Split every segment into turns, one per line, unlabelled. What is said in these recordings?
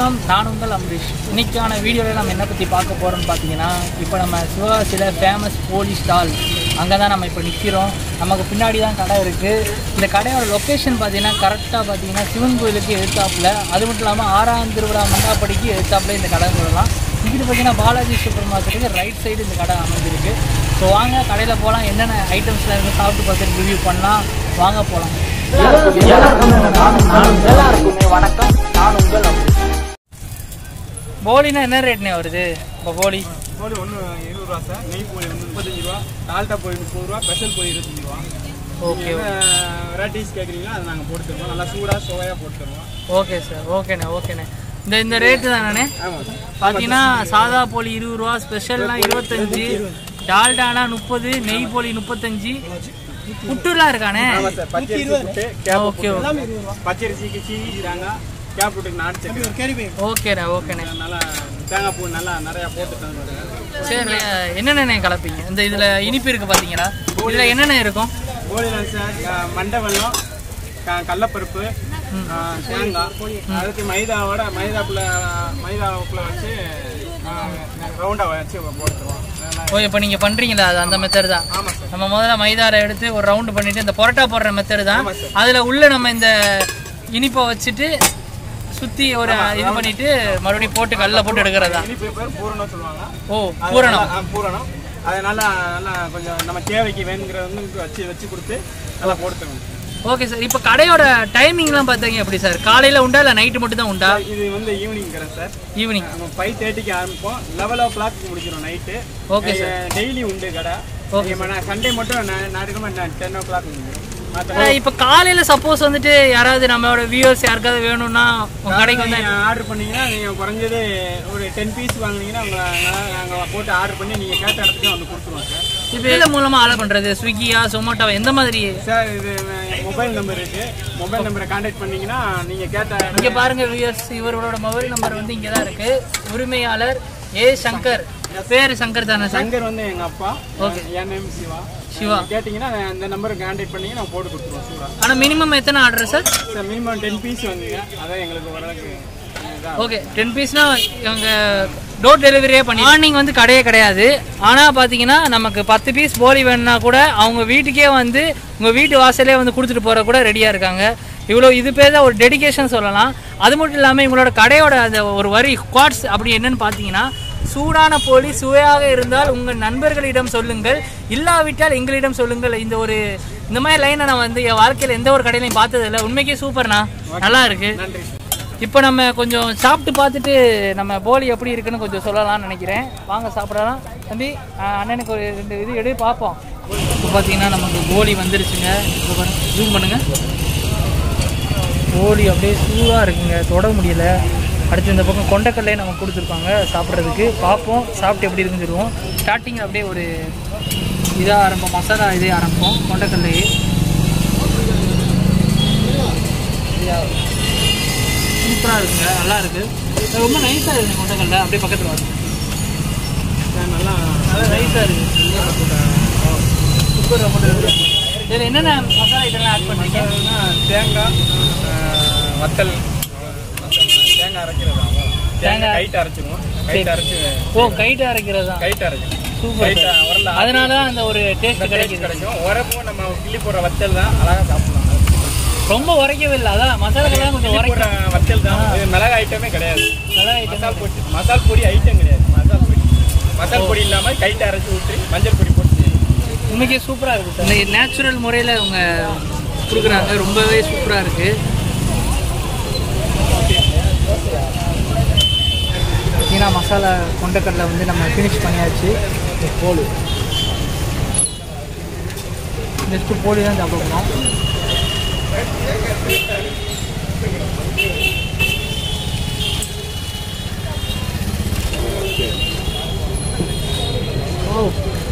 வணக்கம் நான் உங்கள் அம்பரீஷ் இன்னைக்கான வீடியோவில் நம்ம என்ன பற்றி பார்க்க போகிறோம்னு பார்த்தீங்கன்னா இப்போ நம்ம சிவகாசியில் ஃபேமஸ் போலி ஸ்டால் அங்கே தான் நம்ம இப்போ நிற்கிறோம் நமக்கு பின்னாடி தான் கடை இருக்குது இந்த கடையோட லொக்கேஷன் பார்த்தீங்கன்னா கரெக்டாக பார்த்தீங்கன்னா சிவன் கோயிலுக்கு எழுத்தாப்பில் அது மட்டும் இல்லாமல் ஆறாம் திருவிழா மண்டாப்படிக்கு எழுத்தாப்பில் இந்த கடை சொல்லலாம் இங்கிட்டு பார்த்தீங்கன்னா பாலாஜி சூப்பர் மார்க்கெட்டுக்கு ரைட் சைடு இந்த கடை அமைஞ்சிருக்கு ஸோ வாங்க கடையில் போகலாம் என்னென்ன ஐட்டம்ஸ்லாம் இருக்கு சாப்பிட்டு பார்த்துட்டு ரிவ்யூ பண்ணலாம் வாங்க போகலாம் எல்லாருக்குமே வணக்கம் நான் உங்கள் அம்பரீஷ். போலினா என்ன ரேட்னே வருது இப்போ போலி
கோழி ஒன்று இருபது ரூபா சார் நெய் கோழி வந்து முப்பத்தஞ்சு ரூபா டால்டா கோழி முப்பது ரூபா ஸ்பெஷல் கோழி இருபத்தஞ்சு ரூபா
ஓகே
என்ன வெரைட்டிஸ் கேட்குறீங்களோ அதை நாங்கள் போட்டு தருவோம் நல்லா சூடாக சுவையாக போட்டு தருவோம்
ஓகே சார் ஓகேண்ணே ஓகேண்ணே இந்த இந்த ரேட்டு தானே
ஆமாம் சார்
பார்த்தீங்கன்னா சாதா போலி இருபது ரூபா ஸ்பெஷல்லாம் இருபத்தஞ்சு டால்டானா முப்பது நெய் போலி முப்பத்தஞ்சு புட்டுலாம் இருக்கானே
ஆமாம் சார் பச்சரிசி புட்டு கேப்
ஓகே ஓகே
பச்சரிசிக்கு சீராங்க கேப் புட்டுக்கு நாட்டு சக்கரை
ஓகேண்ணே ஓகேண்ணே
நல்லா தேங்காய் பூ நல்லா நிறையா போட்டு தந்துருக்காங்க
சரி என்னென்ன கலப்பீங்க இந்த இதில் இனிப்பு இருக்குது பார்த்தீங்களா இதில் என்னென்ன இருக்கும்
கோழிலாம் சார் அஹ், மண்டை வெல்லம் க- கடலப்பருப்பு அஹ், தேங்காய் அதுக்கு மைதாவோட மைதாப்புல மைதாவுக்குள்ள வச்சு ரவுண்டாக வச்சு போட்டுருவோம் நல்லா
ஓ இப்போ நீங்கள் பண்ணுறீங்களா அது அந்த மெத்தட் தான்
ஆமாம் சார்
நம்ம முதல்ல மைதால எடுத்து ஒரு ரவுண்டு பண்ணிட்டு இந்த பரோட்டா போடுற மெத்தட் தான் அதுல உள்ள நம்ம இந்த இனிப்பை வச்சுட்டு சுத்தி ஒரு இது பண்ணிட்டு மறுபடியும் போட்டு கல்ல போட்டு எடுக்கிறதா
இனிப்பு பேர் பூரணம் சொல்லுவாங்க
ஓ
அது
பூரணம்
நல்லா- ஆ, பூரணம் அது நல்லா நல்லா கொஞ்சம் நம்ம தேவைக்கு வேணுங்கிறத வந்து வச்சு வச்சு கொடுத்து நல்லா போட்டு தருவோம்
ஓகே சார் இப்போ கடையோட டைமிங்லாம் பார்த்தீங்க எப்படி சார் காலையில உண்டா இல்லை நைட்டு மட்டும் தான் உண்டா
இது வந்து ஈவினிங் கடை சார்
ஈவினிங்
நம்ம ஃபைவ் தேர்ட்டிக்கு ஆரம்பிப்போம் லெவல் ஓ கிளாக் முடிச்சிடும் நைட்டு
Okay,
டெய்லி உண்டு கடை சண்டே மட்டும் ஞாயிற்றுக்கிழமை டென் ஓ கிளாக் முடிஞ்சிடும் மற்ற
இப்போ காலையில சப்போஸ் வந்துட்டு யாராவது நம்மளோட வியூவர்ஸ் யாருக்காவது வேணும்னா உங்க கடைக்கு வந்து
நீங்கள் ஆர்டர் பண்ணீங்கன்னா நீங்கள் குறைஞ்சது ஒரு டென் பீஸ் வாங்குனீங்கன்னா உங்களை நாங்கள் போட்டு ஆர்டர் பண்ணி நீங்கள் கேட்ட இடத்துக்கு வந்து கொடுத்துருவோம் சார்
இப்போ இதில் மூலமா ஆர்டர் பண்றது ஸ்விக்கியா சொமோட்டோவா எந்த மாதிரி
சார் இது மொபைல் நம்பர் இருக்கு மொபைல் நம்பரை கான்டாக்ட் பண்ணீங்கன்னா நீங்கள் கேட்ட
இங்க பாருங்க வியூயர்ஸ் இவரோட மொபைல் நம்பர் வந்து இங்க தான் இருக்கு உரிமையாளர் ஏ சங்கர் பேரு சங்கர் தானே சார்
சங்கர் வந்து எங்கள் அப்பா என் நேம் சிவா
சிவா
கேட்டிங்கன்னா அந்த நம்பருக்கு கான்டாக்ட் பண்ணி நான் போட்டு கொடுத்துருவோம் சிவா
ஆனா மினிமம் எத்தனை order sir
sir minimum ten piece வந்துங்க அதான் எங்களுக்கு ஓரளவுக்கு இதாக
ஓகே டென் பீஸ்னா இவங்க டோர் டெலிவரியே பண்ணி மார்னிங் வந்து கடையே கிடையாது ஆனால் பார்த்தீங்கன்னா நமக்கு பத்து பீஸ் போலி வேணும்னா கூட அவங்க வீட்டுக்கே வந்து உங்கள் வீட்டு வாசலே வந்து கொடுத்துட்டு போகிற கூட ரெடியாக இருக்காங்க இவ்வளோ இது பேர் தான் ஒரு டெடிகேஷன் சொல்லலாம் அது மட்டும் இல்லாமல் இவங்களோட கடையோட அந்த ஒரு வரி குவாட்ஸ் அப்படி என்னன்னு பார்த்தீங்கன்னா சூடான போலி சுவையாக இருந்தால் உங்கள் நண்பர்களிடம் சொல்லுங்கள் இல்லாவிட்டால் எங்களிடம் சொல்லுங்கள் இந்த ஒரு இந்த மாதிரி லைனை நான் வந்து என் வாழ்க்கையில் எந்த ஒரு கடையிலையும் பார்த்ததில்ல உண்மைக்கே சூப்பர்ண்ணா நல்லா இருக்கு
நன்றி
இப்போ நம்ம கொஞ்சம் சாப்பிட்டு பார்த்துட்டு நம்ம போலி எப்படி இருக்குன்னு கொஞ்சம் சொல்லலாம்னு நினைக்கிறேன் வாங்க சாப்பிடலாம் தம்பி ஆஹ் அண்ணனுக்கு ஒரு ரெண்டு இது எடு பார்ப்போம் இப்போ பார்த்தீங்கன்னா நமக்கு போலி வந்துருச்சுங்க இப்போ பாருங்க ஜூம் பண்ணுங்க போலி அப்படியே சூடாக இருக்குங்க தொட முடியல அடுத்து இந்த பக்கம் கொண்டக்கல்லே நமக்கு கொடுத்துருக்காங்க சாப்பிட்றதுக்கு பார்ப்போம் சாப்பிட்டு எப்படி இருக்குன்னு சொல்லுவோம் ஸ்டார்டிங் அப்படியே ஒரு இதாக ஆரம்பம் மசாலா இதே ஆரம்பிப்போம் கொண்டக்கல்லையே சூப்பராக இருக்குங்க நல்லா இருக்கு இது ரொம்ப நைஸாக இருக்குங்க கொண்டக்கல்ல அப்படியே பக்கத்தில் வரும்
சார் நல்லா
நல்லா நைஸாக இருக்கு சூப்பர் ரொம்ப இதில் என்னென்ன மசாலா இதெல்லாம் ஆட் பண்ணுறீங்க
அதுனா தேங்காய் ஆஹ், வத்தல் தேங்காய் அரைக்கிறது தேங்காய் கைட்டு அரைச்சிருவோம் கைட்டு அரைச்சி
ஓ கைட்டு அரைக்கிறது தான்
கைட்டு அரைக்கணும்
சூப்பர்
கைட்டு உரல
அதனால தான் அந்த ஒரு டேஸ்ட் கிடைக்குது
கிடைக்கும் உரப்பும் நம்ம கிள்ளி போடுற வத்தல் தான் அழகாக சாப்பிடலாம்
ரொம்ப உரைக்கவே இல்லை அதான் மசாலாக்கெல்லாம் கொஞ்சம்
கிள்ளி
உரைக்க
போடுற வத்தல் தான் இது மிளகு ஐட்டமே கிடையாது
நல்லா item.
மசால் பொடி மசால் பொடி ஐட்டம் கிடையாது மசால் பொடி மசால் பொடி இல்லாமல் கைட்டு அரைச்சி ஊற்றி மஞ்சள் பொடி போட்டு
உண்மைக்கே சூப்பராக இருக்குது சார் இந்த நேச்சுரல் முறையில் அவங்க கொடுக்குறாங்க ரொம்பவே சூப்பராக இருக்குது பார்த்தீங்கன்னா மசாலா கொண்டக்கடலை வந்து நம்ம ஃபினிஷ் பண்ணியாச்சு போலி நெக்ஸ்ட்டு போலி தான் சாப்பிட போகிறோம் ஓ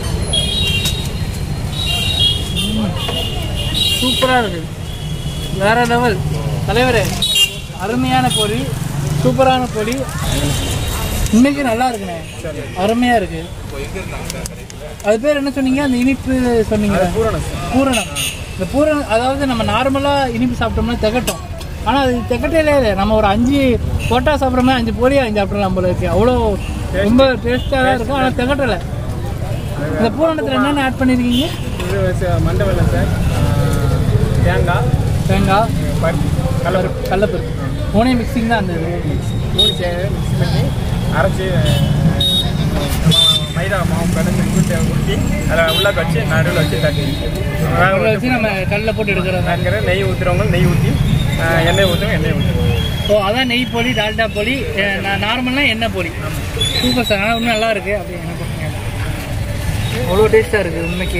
சூப்பராக இருக்கு வேற லெவல் தலைவரே அருமையான பொரி சூப்பரான பொரி இன்னைக்கு நல்லா இருக்குண்ணே அருமையாக இருக்கு அது பேர் என்ன சொன்னீங்க அந்த இனிப்பு சொன்னீங்க
பூரணம்
பூரணம் இந்த பூரணம் அதாவது நம்ம நார்மலாக இனிப்பு சாப்பிட்டோம்னா திகட்டும் ஆனால் அது திகட்டையிலே இல்லை நம்ம ஒரு அஞ்சு போட்டா சாப்பிட்ற மாதிரி அஞ்சு போலி அஞ்சு சாப்பிடலாம் போல இருக்கு அவ்வளோ ரொம்ப டேஸ்ட்டாக தான் இருக்கும் ஆனால் திகட்டலை இந்த பூரணத்தில் என்னென்ன ஆட் பண்ணியிருக்கீங்க
இது ச- மண்டை வெல்லம் சார் தேங்காய்
தேங்காய்
பருப்பு கடலப்பருப்பு
கடலப்பருப்பு மூணே மிக்சிங் தான் அந்த இது
மூணு சேர்ந்து மிக்ஸ் பண்ணி அரைச்சி நம்ம மைதா மாவு கடைஞ்சி ஊற்றி ஊற்றி அதை உள்ளே வச்சு நடுவில் வச்சு தட்டி வேக
அதில்
வச்சு
வச்சு நம்ம கடலில் போட்டு எடுக்கிறோம்
அங்கே நெய் ஊற்றுறவங்க நெய் ஊற்றி எண்ணெய் ஊற்றுறவங்க எண்ணெய் ஊற்றுவோம்
ஓ அதான் நெய் போலி டால்டா போலி நார்மலாக எண்ணெய் போலி சூப்பர் சார் ஆனால் இன்னும் நல்லா இருக்கு அப்படி என்ன பண்ணுங்க அவ்வளோ டேஸ்ட்டாக இருக்குது உண்மைக்கு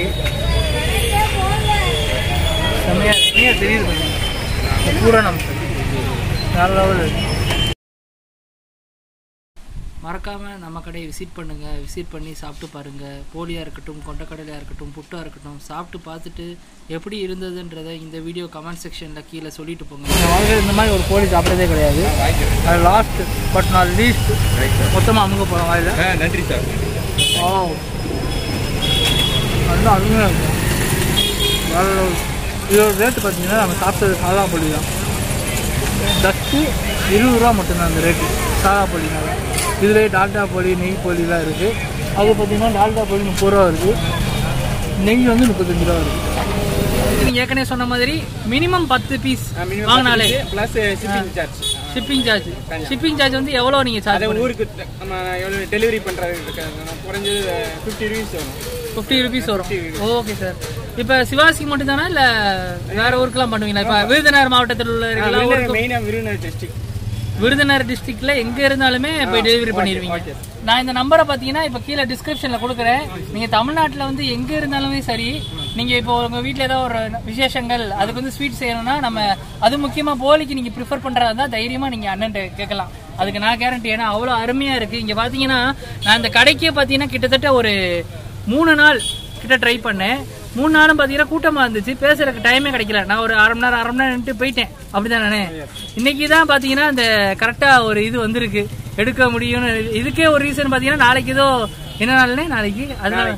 செம்மையாக செம்மையாக தெரியுது பாருங்க. இந்த பூரணம் வேற லெவல் மறக்காமல் நம்ம கடையை விசிட் பண்ணுங்கள் விசிட் பண்ணி சாப்பிட்டு பாருங்கள் போலியாக இருக்கட்டும் கொண்டக்கடலையாக இருக்கட்டும் புட்டாக இருக்கட்டும் சாப்பிட்டு பார்த்துட்டு எப்படி இருந்ததுன்றதை இந்த வீடியோ கமெண்ட் செக்ஷனில் கீழே சொல்லிட்டு போங்க இந்த வாழ்க்கையில் இந்த மாதிரி ஒரு கோழி சாப்பிட்டதே கிடையாது அது லாஸ்ட் பட் நாட் லீஸ்ட் மொத்தமாக அமுங்க போகிறோம் வாயில்
நன்றி சார்
ஓ நல்லா அருமையாக இருக்கும் வேற level. இதோட ரேட்டு பார்த்தீங்கன்னா நம்ம சாப்பிட்டது சாதா பொடி தான் டஸ்ட்டு இருபது ரூபா மட்டும்தான் அந்த ரேட்டு சாதா பொடினால இதுலேயே டால்டா பொடி நெய் பொடிலாம் இருக்குது அது பார்த்தீங்கன்னா டால்டா பொடி முப்பது ரூபா இருக்குது நெய் வந்து முப்பத்தஞ்சு ரூபா இருக்குது நீங்கள் ஏற்கனவே சொன்ன மாதிரி மினிமம் பத்து பீஸ் வாங்கினாலே
plus shipping charge
shipping charge shipping charge வந்து எவ்வளோ நீங்கள் சார்ஜ்
அதை ஊருக்கு த- நம்ம எவ்வளோ டெலிவரி பண்ணுறதுக்கு குறைஞ்சது ஃபிஃப்டி ருபீஸ் வரும்
ஃபிஃப்டி ருபீஸ் வரும் ஓகே சார் இப்போ சிவாசிக்கு மட்டும் தானே இல்லை வேற ஊருக்குலாம் பண்ணுவீங்களா இப்போ விருதுநகர் மாவட்டத்தில் உள்ள எல்லா ஊருக்கும்
மெயினாக விருதுநகர் டிஸ்ட்ரிக்ட்
விருதுநகர் டிஸ்ட்ரிக்ட்ல எங்க இருந்தாலுமே போய் டெலிவரி பண்ணிடுவீங்க நான் இந்த நம்பரை பார்த்தீங்கன்னா இப்போ கீழே டிஸ்கிரிப்ஷனில் கொடுக்குறேன் நீங்கள் தமிழ்நாட்டில் வந்து எங்கே இருந்தாலுமே சரி நீங்கள் இப்போ உங்கள் வீட்டில் ஏதோ ஒரு விசேஷங்கள் அதுக்கு வந்து ஸ்வீட் செய்யணும்னா நம்ம அது முக்கியமாக போலிக்கு நீங்கள் ப்ரிஃபர் பண்ணுறதா இருந்தால் தைரியமாக நீங்கள் அண்ணன்ட்ட கேட்கலாம் அதுக்கு நான் கேரண்டி ஏன்னா அவ்வளோ அருமையாக இருக்குது இங்கே பார்த்தீங்கன்னா நான் இந்த கடைக்கே பார்த்தீங்கன்னா கிட்டத்தட்ட ஒரு மூணு நாள் கிட்ட ட்ரை பண்ணேன் மூணு நாளும் பார்த்தீங்கன்னா கூட்டமாக இருந்துச்சு பேசுறதுக்கு டைமே கிடைக்கல நான் ஒரு அரை மணி நேரம் அரை மணி நேரம் நின்னுட்டு போயிட்டேன் அப்படிதான் நானே இன்னைக்கு தான் பார்த்தீங்கன்னா இந்த கரெக்டாக ஒரு இது வந்திருக்கு எடுக்க முடியும்னு இதுக்கே ஒரு ரீசன் பார்த்தீங்கன்னா நாளைக்கு ஏதோ என்ன நாள்னே நாளைக்கு அதனால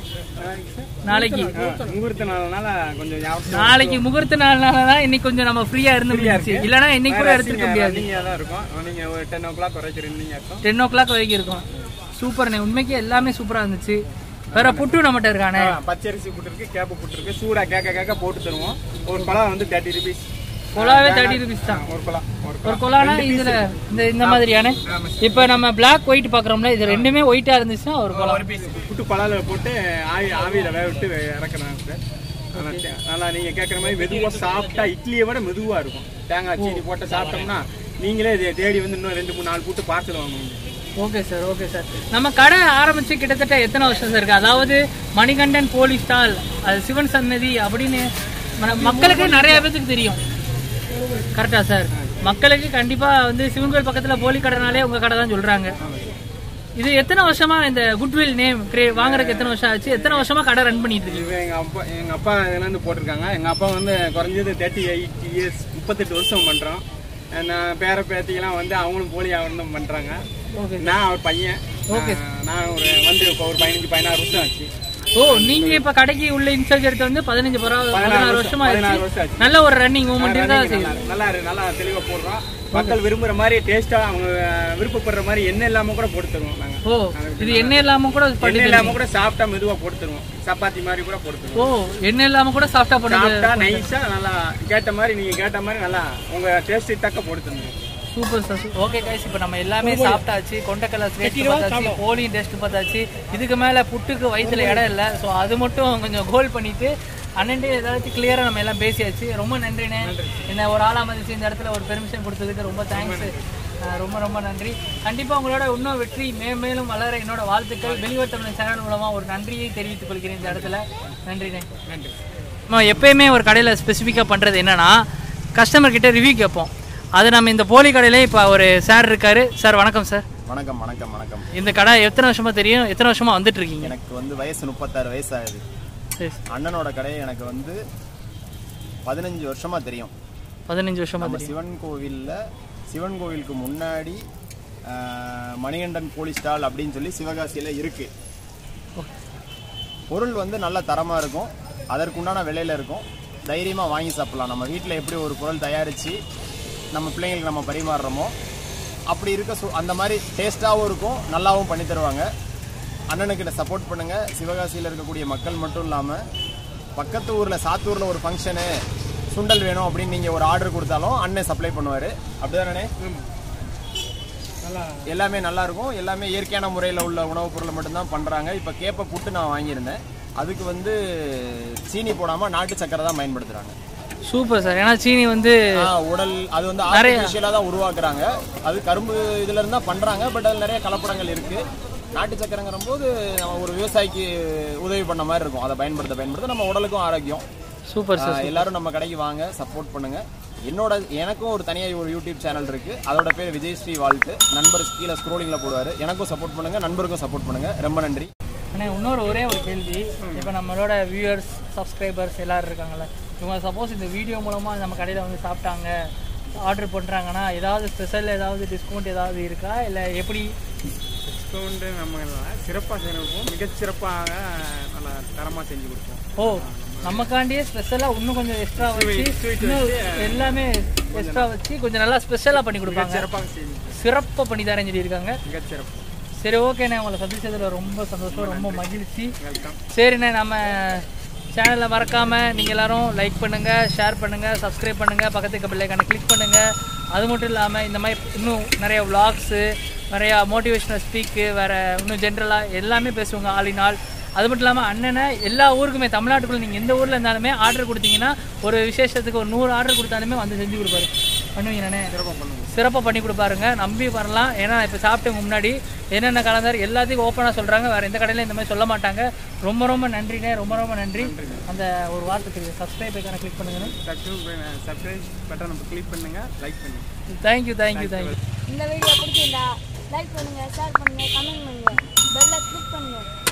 நாளைக்கு
முகூர்த்த நாள்னால கொஞ்சம் ஞாபகம்
நாளைக்கு முகூர்த்த நாள்னால தான் இன்னைக்கு கொஞ்சம் நம்ம ஃப்ரீயா இருந்து முடிஞ்சிச்சு இல்லைன்னா இன்னைக்கு கூட எடுத்துக்க முடியாது
ரன்னிங்காக தான் இருக்கும் நீங்க ஒரு டென் ஓ கிளாக் வரைக்கும் ரன்னிங் இருக்கும்
டென் ஓ கிளாக் வரைக்கும் இருக்கும் சூப்பர்ண்ணே உண்மைக்கு எல்லாமே சூப்பரா இருந்துச்சு வேற புட்டு நம்மகிட்ட இருக்கானே
ஆ, பச்சரிசி புட்டு கேப்ப புட்டு சூடா கேக்க கேக்க போட்டு தருவோம் ஒரு பழம் வந்து தேர்ட்டி ருபீஸ்
கொலாவே தேர்ட்டி ருபீஸ் தான்
ஒரு பழம் ஒரு
ஒரு கொலானா இதுல இந்த இந்த மாதிரியான இப்ப நம்ம பிளாக் ஒயிட் பாக்குறோம்ல இது ரெண்டுமே ஒயிட்டா இருந்துச்சுன்னா ஒரு கொலா
ஒரு பீஸ் புட்டு பழால போட்டு ஆவி ஆவியில வேக விட்டு இறக்குறாங்க சார் நல்லா தே- நல்லா நீங்க கேட்குற மாதிரி மெதுவா சாப்பிட்டா இட்லியை விட மெதுவா இருக்கும் தேங்காய் சீனி போட்டு சாப்பிட்டோம்னா நீங்களே இதை தேடி வந்து இன்னும் ரெண்டு மூணு நாலு புட்டு பார்சல் வாங்குவீங்க
ஓகே சார் ஓகே சார் நம்ம கடை ஆரம்பிச்சு கிட்டத்தட்ட எத்தனை வருஷம் சார் இருக்கு அதாவது மணிகண்டன் போலி ஸ்டால் அது சிவன் சன்னதி அப்படின்னு ம- மக்களுக்கு நிறைய பேத்துக்கு தெரியும் கரெக்டா சார் மக்களுக்கு கண்டிப்பா வந்து சிவன் கோயில் பக்கத்துல போலி கடைனாலே உங்க கடை தான் சொல்றாங்க இது எத்தனை வருஷமா இந்த குட்வில் நேம் வாங்குறதுக்கு எத்தனை வருஷம் ஆச்சு எத்தனை வருஷமா கடை ரன் பண்ணிட்டு இருக்கீங்க
இது எங்க அப்பா எங்க அப்பா இதுல இருந்து போட்டிருக்காங்க எங்க அப்பா வந்து குறைஞ்சது தேர்ட்டி எயிட் இயர்ஸ் முப்பத்தெட்டு வருஷம் பண்றோம் நான் பேர பேத்திக்கெல்லாம் வந்து அவங்களும் போலி ஆவணம் பண்றாங்க
ஓகே
நான் அவர் பையன் நான் நான் ஒரு வந்து இப்போ ஒரு பதினஞ்சு பதினாறு வருஷம் ஆச்சு
ஓ நீங்க இப்ப கடைக்கு உள்ள இன்சார்ஜ் எடுத்து வந்து பதினஞ்சு பரவ- பதினாறு வருஷமா
பதினாறு வருஷம்
ஆச்சு
ஆச்சு.
நல்ல ஒரு ரன்னிங் மூமெண்ட் தான்
நல்லா
செய்யுது
நல்லா இருக்கு, நல்லா தெளிவா போடுறோம் மக்கள் விரும்புற மாதிரி டேஸ்டா அவங்க விருப்பப்படுற மாதிரி எண்ணெய் இல்லாம கூட போட்டு தருவோம் நாங்க
ஓ இது எண்ணெய் இல்லாம கூட பண்ணி
எண்ணெய் இல்லாம கூட சாப்பிட்டா மெதுவா போட்டு தருவோம் சப்பாத்தி மாதிரி கூட போட்டு தருவோம்
ஓ எண்ணெய் இல்லாம கூட சாஃப்டா பண்ணுது
சாப்பிட்டா நைஸா நல்லா கேட்ட மாதிரி நீங்க கேட்ட மாதிரி நல்லா உங்க டேஸ்ட் தக்க போட்டு தருவோம்
சூப்பர் சார் ஓகே கைஸ் இப்போ நம்ம எல்லாமே சாப்பிட்டாச்சு கொண்டக்கடலை டேஸ்ட் பார்த்தாச்சு கோழியும் டேஸ்ட் பார்த்தாச்சு இதுக்கு மேல புட்டுக்கு வயிற்றுல இடம் இல்லை ஸோ அது மட்டும் கொஞ்சம் கோல் பண்ணிட்டு அண்ணன்டே ஏதாச்சும் கிளியரா நம்ம எல்லாம் பேசியாச்சு ரொம்ப நன்றிண்ணே என்ன ஒரு ஆளா மதிச்சு இந்த இடத்துல ஒரு பெர்மிஷன் கொடுத்ததுக்கு ரொம்ப தேங்க்ஸ் ரொம்ப ரொம்ப நன்றி கண்டிப்பா உங்களோட இன்னும் வெற்றி மேலும் மேலும் வளர என்னோட வாழ்த்துக்கள் வெளிவர் தமிழ் சேனல் மூலமா ஒரு நன்றியை தெரிவித்துக் கொள்கிறேன் இந்த இடத்துல நன்றிண்ணே
நன்றி
நம்ம எப்பயுமே ஒரு கடையில் ஸ்பெசிஃபிக்காக பண்ணுறது என்னன்னா கஸ்டமர் கிட்ட ரிவ்யூ கேட்போம் அது நம்ம இந்த போலி கடையில இப்போ ஒரு சார் இருக்காரு சார் வணக்கம் சார்
வணக்கம் வணக்கம் வணக்கம்
இந்த கடை எத்தனை வருஷமா தெரியும் எத்தனை வருஷமா வந்துட்டு இருக்கீங்க
எனக்கு வந்து வயசு முப்பத்தாறு வயசு ஆகுது
சரி
அண்ணனோட கடை எனக்கு வந்து பதினஞ்சு வருஷமா தெரியும்
பதினஞ்சு வருஷமா
நம்ம
தெரியும்
சிவன் கோவில்ல சிவன் கோவிலுக்கு முன்னாடி ஆஹ், மணிகண்டன் போலீஸ் ஸ்டால் அப்படின்னு சொல்லி சிவகாசியில இருக்கு பொருள் வந்து நல்ல தரமா இருக்கும் அதற்குண்டான விலையில இருக்கும் தைரியமா வாங்கி சாப்பிடலாம் நம்ம வீட்டில் எப்படி ஒரு பொருள் தயாரிச்சு நம்ம பிள்ளைங்களுக்கு நம்ம பரிமாறுறோமோ அப்படி இருக்க சு- அந்த மாதிரி டேஸ்ட்டாகவும் இருக்கும் நல்லாவும் பண்ணி தருவாங்க அண்ணனுக்கிட்ட சப்போர்ட் பண்ணுங்க சிவகாசியில் இருக்கக்கூடிய மக்கள் மட்டும் இல்லாமல் பக்கத்து ஊரில் சாத்தூரில் ஒரு ஃபங்க்ஷனு சுண்டல் வேணும் அப்படின்னு நீங்கள் ஒரு ஆர்டர் கொடுத்தாலும் அண்ணன் சப்ளை பண்ணுவார் அப்படிதானே
நல்லா
எல்லாமே நல்லா இருக்கும் எல்லாமே இயற்கையான முறையில் உள்ள உணவுப் பொருளை மட்டும்தான் பண்ணுறாங்க இப்போ கேப்ப புட்டு நான் வாங்கியிருந்தேன் அதுக்கு வந்து சீனி போடாமல் நாட்டு சக்கரை தான் பயன்படுத்துகிறாங்க
சூப்பர் சார் ஏன்னா சீனி வந்து
உடல் அது வந்து ஆர்டிஃபிஷியலாக தான் உருவாக்குறாங்க அது கரும்பு இதுல இருந்தா பண்றாங்க பட் அதில் நிறைய கலப்படங்கள் இருக்கு நாட்டு சக்கரைங்கிற போது நம்ம ஒரு விவசாயிக்கு உதவி பண்ண மாதிரி இருக்கும் அதை பயன்படுத்த பயன்படுத்த நம்ம உடலுக்கும் ஆரோக்கியம்
சூப்பர் சார்
ஆஹ் எல்லாரும் நம்ம கடைக்கு வாங்க சப்போர்ட் பண்ணுங்க என்னோட எனக்கும் ஒரு தனியாக ஒரு யூடியூப் சேனல் இருக்கு அதோட பேர் விஜய் ஸ்ரீ வாழ்த்து நண்பர் கீழே ஸ்க்ரோலிங்ல போடுவாரு எனக்கும் சப்போர்ட் பண்ணுங்க நண்பருக்கும் சப்போர்ட் பண்ணுங்க ரொம்ப நன்றி
அண்ணா இன்னொரு ஒரே ஒரு கேள்வி இப்போ நம்மளோட வியூவர்ஸ் சப்ஸ்கிரைபர்ஸ் எல்லாரும் இருக்காங்கல்ல இவங்க சப்போஸ் இந்த வீடியோ மூலமாக நம்ம கடையில் வந்து சாப்பிட்டாங்க ஆர்டர் பண்ணுறாங்கன்னா ஏதாவது ஸ்பெஷல் ஏதாவது டிஸ்கவுண்ட் ஏதாவது இருக்கா இல்லை எப்படி
டிஸ்கவுண்ட் நம்ம சிறப்பாக செய்யணும் மிகச் சிறப்பாக நல்லா தரமாக செஞ்சு கொடுப்போம்
ஓ நமக்காண்டியே ஸ்பெஷலாக இன்னும் கொஞ்சம் எக்ஸ்ட்ரா வச்சு
sweet
இன்னும் எல்லாமே எக்ஸ்ட்ரா வச்சு கொஞ்சம் நல்லா ஸ்பெஷலாக பண்ணி கொடுப்பாங்க
சிறப்பாக செஞ்சு
சிறப்பாக பண்ணி தரேன்னு சொல்லியிருக்காங்க
மிகச் சிறப்பு
சரி ஓகேண்ணே உங்களை சந்திச்சதுல ரொம்ப சந்தோஷம் ரொம்ப மகிழ்ச்சி
வெல்கம்
சரிண்ணே நம்ம சேனலை மறக்காமல் நீங்கள் எல்லாரும் லைக் பண்ணுங்கள் ஷேர் பண்ணுங்கள் சப்ஸ்கிரைப் பண்ணுங்கள் பக்கத்துக்கு பிள்ளைக்கான கிளிக் பண்ணுங்கள் அது மட்டும் இல்லாமல் இந்த மாதிரி இன்னும் நிறைய vlogs நிறையா மோட்டிவேஷனல் ஸ்பீக்கு வேறு இன்னும் ஜென்ரலாக எல்லாமே பேசுவாங்க ஆல் இன் ஆல் அது மட்டும் இல்லாமல் அண்ணனை எல்லா ஊருக்குமே தமிழ்நாட்டுக்குள்ளே நீங்கள் எந்த ஊரில் இருந்தாலுமே ஆர்டர் கொடுத்தீங்கன்னா ஒரு விசேஷத்துக்கு ஒரு நூறு ஆர்டர் கொடுத்தாலுமே வந்து செஞ்சு கொடுப்பாரு பண்ணுவீங்கண்ணே
சிறப்பாக பண்ணுவோம்
சிறப்பாக பண்ணி கொடுப்பாருங்க நம்பி வரலாம் ஏன்னா இப்போ சாப்பிட்டவங்க முன்னாடி என்னென்ன கலந்தார் எல்லாத்தையும் ஓப்பனாக சொல்கிறாங்க வேறு எந்த கடையிலும் இந்த மாதிரி சொல்ல மாட்டாங்க ரொம்ப ரொம்ப நன்றிண்ணே ரொம்ப ரொம்ப நன்றி அந்த ஒரு வார்த்தைக்கு சப்ஸ்கிரைப் ஐக்கான கிளிக் பண்ணுங்கண்ணே
சப்ஸ்கிரைப் சப்ஸ்கிரைப் பட்டன் நம்ம கிளிக் பண்ணுங்க லைக் பண்ணுங்க
தேங்க்யூ தேங்க்யூ தேங்க்யூ
இந்த வீடியோ பிடிச்சிருந்தா லைக் பண்ணுங்க ஷேர் பண்ணுங்க கமெண்ட் பண்ணுங்க பெல்லை கிளிக் பண்ணுங்க